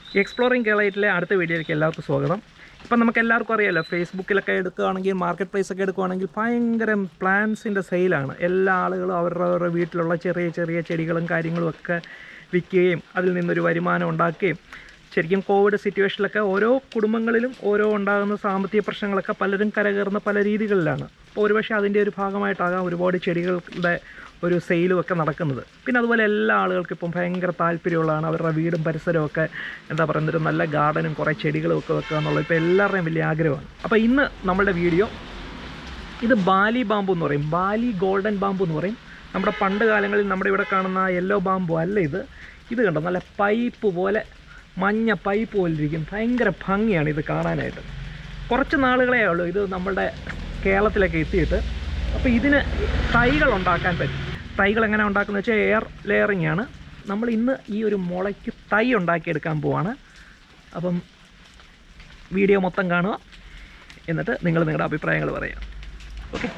exploring കേരളയിലെ അടുത്ത വീഡിയോയിലേക്ക് എല്ലാവർക്കും സ്വാഗതം ഇപ്പം നമുക്ക് എല്ലാവർക്കും അറിയാമല്ലോ ഫേസ്ബുക്കിലൊക്കെ എടുക്കുകയാണെങ്കിൽ മാർക്കറ്റ് പ്രൈസ് ഒക്കെ എടുക്കുകയാണെങ്കിൽ ഭയങ്കര പ്ലാന്റ്സിൻ്റെ സെയിലാണ് എല്ലാ ആളുകളും അവരുടെ അവരുടെ വീട്ടിലുള്ള ചെറിയ ചെറിയ ചെടികളും കാര്യങ്ങളും ഒക്കെ വിൽക്കുകയും അതിൽ നിന്നൊരു വരുമാനം ഉണ്ടാക്കുകയും ശരിക്കും കോവിഡ് സിറ്റുവേഷനിലൊക്കെ ഓരോ കുടുംബങ്ങളിലും ഓരോ ഉണ്ടാകുന്ന സാമ്പത്തിക പ്രശ്നങ്ങളൊക്കെ പലരും കരകയറുന്ന പല രീതികളിലാണ് അപ്പോൾ ഒരുപക്ഷെ അതിൻ്റെ ഒരു ഭാഗമായിട്ടാകാം ഒരുപാട് ചെടികളുടെ ഒരു സെയിലും ഒക്കെ നടക്കുന്നത് പിന്നെ അതുപോലെ എല്ലാ ആളുകൾക്കും ഇപ്പം ഭയങ്കര താല്പര്യമുള്ളതാണ് അവരുടെ വീടും പരിസരവും ഒക്കെ എന്താ പറയുന്നത് ഒരു നല്ല ഗാർഡനും കുറേ ചെടികളും ഒക്കെ വെക്കുക എന്നുള്ളത് ഇപ്പോൾ എല്ലാവരുടെയും വലിയ ആഗ്രഹമാണ് അപ്പോൾ ഇന്ന് നമ്മളുടെ വീഡിയോ ഇത് ബാലി ബാമ്പു എന്ന് പറയും ബാലി ഗോൾഡൻ ബാമ്പു എന്ന് പറയും നമ്മുടെ പണ്ട് കാലങ്ങളിൽ നമ്മുടെ ഇവിടെ കാണുന്ന യെല്ലോ ബാമ്പു അല്ല ഇത് ഇത് കണ്ടോ നല്ല പൈപ്പ് പോലെ മഞ്ഞ പൈപ്പ് പോലെ ഇരിക്കും ഭയങ്കര ഭംഗിയാണ് ഇത് കാണാനായിട്ട് കുറച്ച് നാളുകളേ ഉള്ളൂ ഇത് നമ്മളുടെ കേരളത്തിലൊക്കെ എത്തിയിട്ട് അപ്പോൾ ഇതിന് തൈകൾ ഉണ്ടാക്കാൻ പറ്റും തൈകൾ എങ്ങനെ ഉണ്ടാക്കുന്നത് വെച്ചാൽ എയർ ലെയറിംഗ് ആണ് നമ്മൾ ഇന്ന് ഈ ഒരു മുളയ്ക്ക് തൈ ഉണ്ടാക്കിയെടുക്കാൻ പോവാണ് അപ്പം വീഡിയോ മൊത്തം കാണുക എന്നിട്ട് നിങ്ങൾ നിങ്ങളുടെ അഭിപ്രായങ്ങൾ പറയാം ഓക്കെ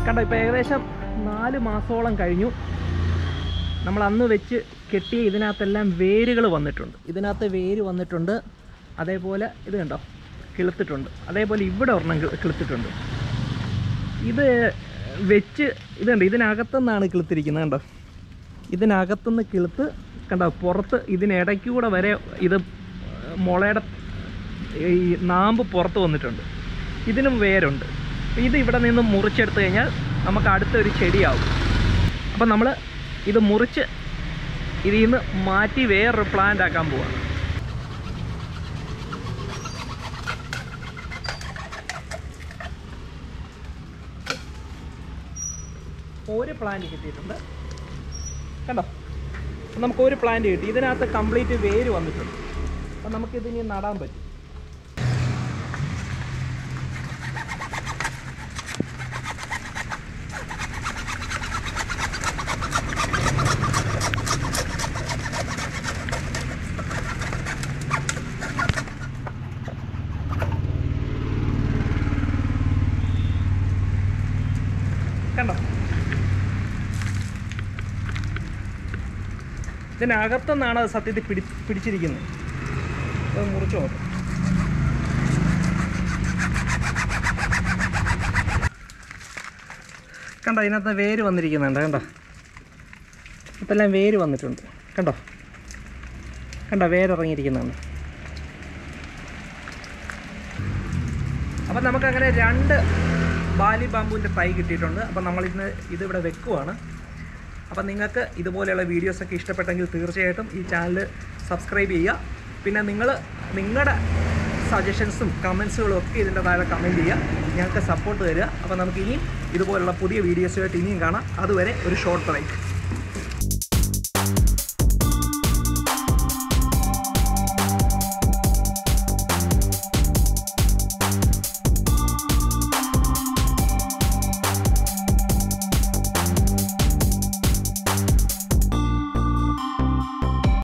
കണ്ടോ ഇപ്പോൾ ഏകദേശം നാല് മാസത്തോളം കഴിഞ്ഞു നമ്മൾ അന്ന് വെച്ച് കെട്ടിയ ഇതിനകത്തെല്ലാം വേരുകൾ വന്നിട്ടുണ്ട് ഇതിനകത്ത് വേര് വന്നിട്ടുണ്ട് അതേപോലെ ഇത് കണ്ടോ കിളുത്തിട്ടുണ്ട് അതേപോലെ ഇവിടെ ഒരെണ്ണം കി- കിളുത്തിട്ടുണ്ട് ഇത് വെച്ച് ഇത് കണ്ടോ ഇതിനകത്തുനിന്നാണ് കിളുത്തിരിക്കുന്നത് കണ്ടോ ഇതിനകത്തുനിന്ന് കിളുത്ത് കണ്ടോ പുറത്ത് ഇതിനിടയ്ക്കൂടെ വരെ ഇത് മുളയുടെ ഈ നാമ്പ് പുറത്ത് വന്നിട്ടുണ്ട് ഇതിനും വേരുണ്ട് ഇത് ഇവിടെ നിന്ന് മുറിച്ചെടുത്ത് കഴിഞ്ഞാൽ നമുക്ക് അടുത്തൊരു ചെടിയാവും അപ്പം നമ്മൾ ഇത് മുറിച്ച് ഇതിൽ നിന്ന് മാറ്റി വേറൊരു പ്ലാന്റ് ആക്കാൻ പോവാണ് ഒരു പ്ലാന്റ് കിട്ടിയിട്ടുണ്ട് കണ്ടോ അപ്പം നമുക്ക് ഒരു പ്ലാന്റ് കിട്ടി ഇതിനകത്ത് കംപ്ലീറ്റ് വേര് വന്നിട്ടുണ്ട് അപ്പം നമുക്കിതിനി നടാൻ പറ്റും കണ്ടോ ഇതിനകത്തുനിന്നാണ് അത് സത്യത്തിൽ പിടി പിടിച്ചിരിക്കുന്നത് അത് മുറിച്ച് നോക്കാം കണ്ടോ ഇതിനകത്ത് വേര് വന്നിരിക്കുന്നുണ്ട് കണ്ടോ ഇപ്പം എല്ലാം വേര് വന്നിട്ടുണ്ട് കണ്ടോ കണ്ടോ വേരിറങ്ങിയിരിക്കുന്നുണ്ട് അപ്പം നമുക്കങ്ങനെ രണ്ട് ബാലി ബാമ്പുവിൻ്റെ തൈ കിട്ടിയിട്ടുണ്ട് അപ്പം നമ്മളിന്ന് ഇതിവിടെ വെക്കുവാണ് അപ്പം നിങ്ങൾക്ക് ഇതുപോലെയുള്ള വീഡിയോസൊക്കെ ഇഷ്ടപ്പെട്ടെങ്കിൽ തീർച്ചയായിട്ടും ഈ ചാനൽ സബ്സ്ക്രൈബ് ചെയ്യുക പിന്നെ നിങ്ങൾ നിങ്ങളുടെ സജഷൻസും കമൻസുകളും ഒക്കെ ഇതിൻ്റെ താഴെ കമൻറ്റ് ചെയ്യുക ഞങ്ങൾക്ക് സപ്പോർട്ട് തരിക അപ്പോൾ നമുക്ക് ഇനിയും ഇതുപോലുള്ള പുതിയ വീഡിയോസുമായിട്ട് ഇനിയും കാണാം അതുവരെ ഒരു ഷോർട്ട് ബ്രേക്ക്